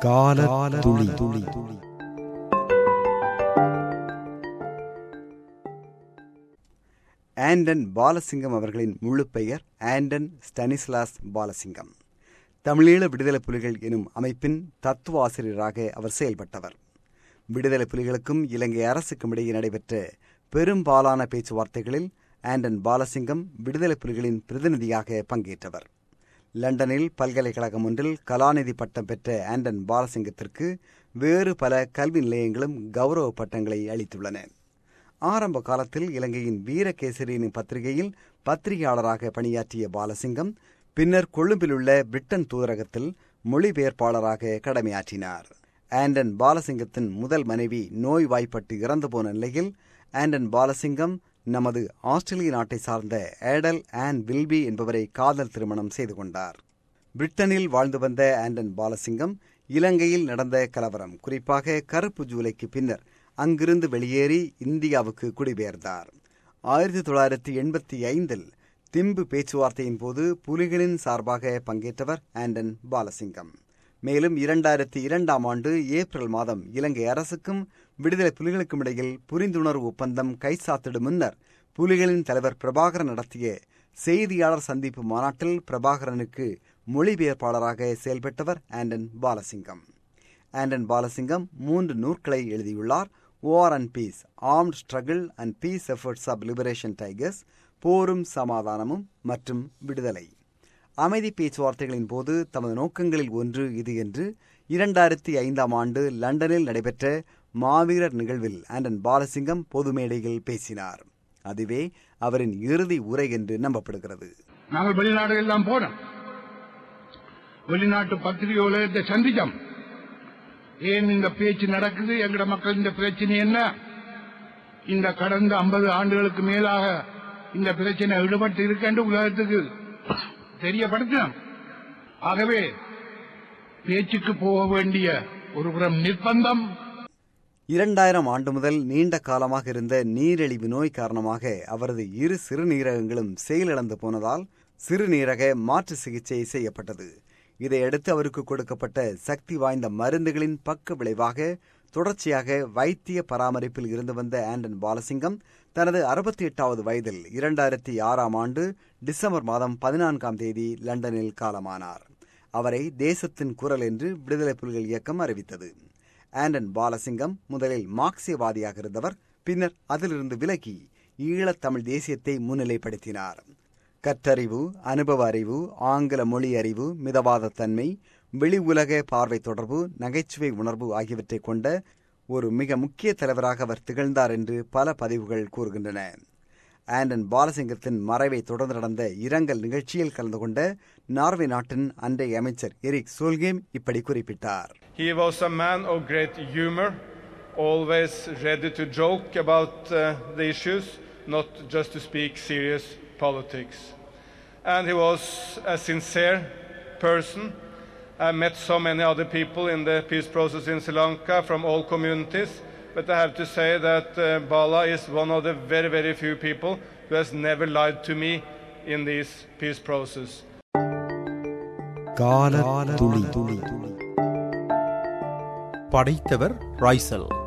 கால துளி துளி ஆண்டன் பாலசிங்கம் அவர்களின் முழு பெயர் ஆண்டன் ஸ்டனிஸ்லாஸ் பாலசிங்கம் தமிழீழ விடுதலை புலிகள் எனும் அமைப்பின் தத்துவ ஆசிரியராக அவர் செயல்பட்டவர் விடுதலை புலிகளுக்கும் இலங்கை அரசுக்கும் இடையே நடைபெற்ற பெரும்பாலான பேச்சுவார்த்தைகளில் ஆண்டன் பாலசிங்கம் விடுதலை புலிகளின் பிரதிநிதியாக பங்கேற்றவர் லண்டனில் பல்கலைக்கழகம் ஒன்றில் கலாநிதி பட்டம் பெற்ற ஆண்டன் பாலசிங்கத்திற்கு வேறு பல கல்வி நிலையங்களும் கௌரவ பட்டங்களை அளித்துள்ளன ஆரம்ப காலத்தில் இலங்கையின் வீரகேசரி எனும் பத்திரிகையில் பத்திரிகையாளராக பணியாற்றிய பாலசிங்கம் பின்னர் கொழும்பிலுள்ள பிரிட்டன் தூதரகத்தில் மொழிபெயர்ப்பாளராக கடமையாற்றினார் ஆண்டன் பாலசிங்கத்தின் முதல் மனைவி நோய்வாய்ப்பட்டு இறந்து போன நிலையில் ஆண்டன் பாலசிங்கம் நமது ஆஸ்திரேலிய நாட்டை சார்ந்த ஏடல் ஆன் வில்பி என்பவரை காதல் திருமணம் செய்து கொண்டார் பிரிட்டனில் வாழ்ந்து வந்த ஆண்டன் பாலசிங்கம் இலங்கையில் நடந்த கலவரம் குறிப்பாக கருப்பு ஜூலைக்கு பின்னர் அங்கிருந்து வெளியேறி இந்தியாவுக்கு குடிபெயர்ந்தார் ஆயிரத்தி தொள்ளாயிரத்தி எண்பத்தி ஐந்தில் திம்பு பேச்சுவார்த்தையின் போது புலிகளின் சார்பாக பங்கேற்றவர் ஆண்டன் பாலசிங்கம் மேலும் இரண்டாயிரத்தி இரண்டாம் ஆண்டு ஏப்ரல் மாதம் இலங்கை அரசுக்கும் விடுதலை புலிகளுக்கும் இடையில் புரிந்துணர்வு ஒப்பந்தம் கைச்சாத்திடும் முன்னர் புலிகளின் தலைவர் பிரபாகரன் நடத்திய செய்தியாளர் சந்திப்பு மாநாட்டில் பிரபாகரனுக்கு மொழிபெயர்ப்பாளராக செயல்பட்டவர் ஆண்டன் பாலசிங்கம் ஆண்டன் பாலசிங்கம் மூன்று நூற்களை எழுதியுள்ளார் war and peace armed struggle and peace efforts of liberation tigers போரும் சமாதானமும் மற்றும் விடுதலை அமைதி பேச்சுவார்த்தைகளின் போது தமது நோக்கங்களில் ஒன்று இது என்று இரண்டாயிரத்தி ஐந்தாம் ஆண்டு லண்டனில் நடைபெற்ற மாவீரர் நிகழ்வில் ஆண்டன் பாலசிங்கம் பொது மேடையில் பேசினார் அதுவே அவரின் இறுதி உரை என்று நம்பப்படுகிறது நாங்கள் வெளிநாடு எல்லாம் போனோம் வெளிநாட்டு பத்திரிகை உலகத்தை சந்திச்சோம் ஏன் இந்த பேச்சு நடக்குது எங்கட மக்கள் இந்த பிரச்சனை என்ன இந்த கடந்த ஐம்பது ஆண்டுகளுக்கு மேலாக இந்த பிரச்சனை ஈடுபட்டு இருக்கென்று உலகத்துக்கு தெரியப்படுத்தினோம் ஆகவே பேச்சுக்கு போக வேண்டிய ஒரு புறம் நிர்பந்தம் இரண்டாயிரம் ஆண்டு முதல் நீண்ட காலமாக இருந்த நீரிழிவு நோய் காரணமாக அவரது இரு சிறுநீரகங்களும் செயலிழந்து போனதால் சிறுநீரக மாற்று சிகிச்சை செய்யப்பட்டது இதையடுத்து அவருக்கு கொடுக்கப்பட்ட சக்தி வாய்ந்த மருந்துகளின் பக்க விளைவாக தொடர்ச்சியாக வைத்திய பராமரிப்பில் இருந்து வந்த ஆண்டன் பாலசிங்கம் தனது அறுபத்தி எட்டாவது வயதில் இரண்டாயிரத்தி ஆறாம் ஆண்டு டிசம்பர் மாதம் பதினான்காம் தேதி லண்டனில் காலமானார் அவரை தேசத்தின் குரல் என்று விடுதலை புலிகள் இயக்கம் அறிவித்தது ஆண்டன் பாலசிங்கம் முதலில் மார்க்சியவாதியாக இருந்தவர் பின்னர் அதிலிருந்து விலகி ஈழத்தமிழ் தேசியத்தை முன்னிலைப்படுத்தினார் கற்றறிவு அனுபவ அறிவு ஆங்கில மொழி அறிவு மிதவாத தன்மை வெளி உலக பார்வை தொடர்பு நகைச்சுவை உணர்வு ஆகியவற்றை கொண்ட ஒரு மிக முக்கிய தலைவராக அவர் திகழ்ந்தார் என்று பல பதிவுகள் கூறுகின்றன ஆண்டன் பாலசிங்கத்தின் மறைவை தொடர்ந்து நடந்த இரங்கல் நிகழ்ச்சியில் கலந்து கொண்ட நார்வே நாட்டின் அன்றைய அமைச்சர் எரிக் சோல்கேம் இப்படி குறிப்பிட்டார் He was a man of great humor, always ready to joke about uh, the issues, not just to speak serious politics. And he was a sincere person. I met so many other people in the peace process in Sri Lanka from all communities, but I have to say that uh, Bala is one of the very, very few people who has never lied to me in this peace process. கால துளி துளி படைத்தவர் ராய்சல்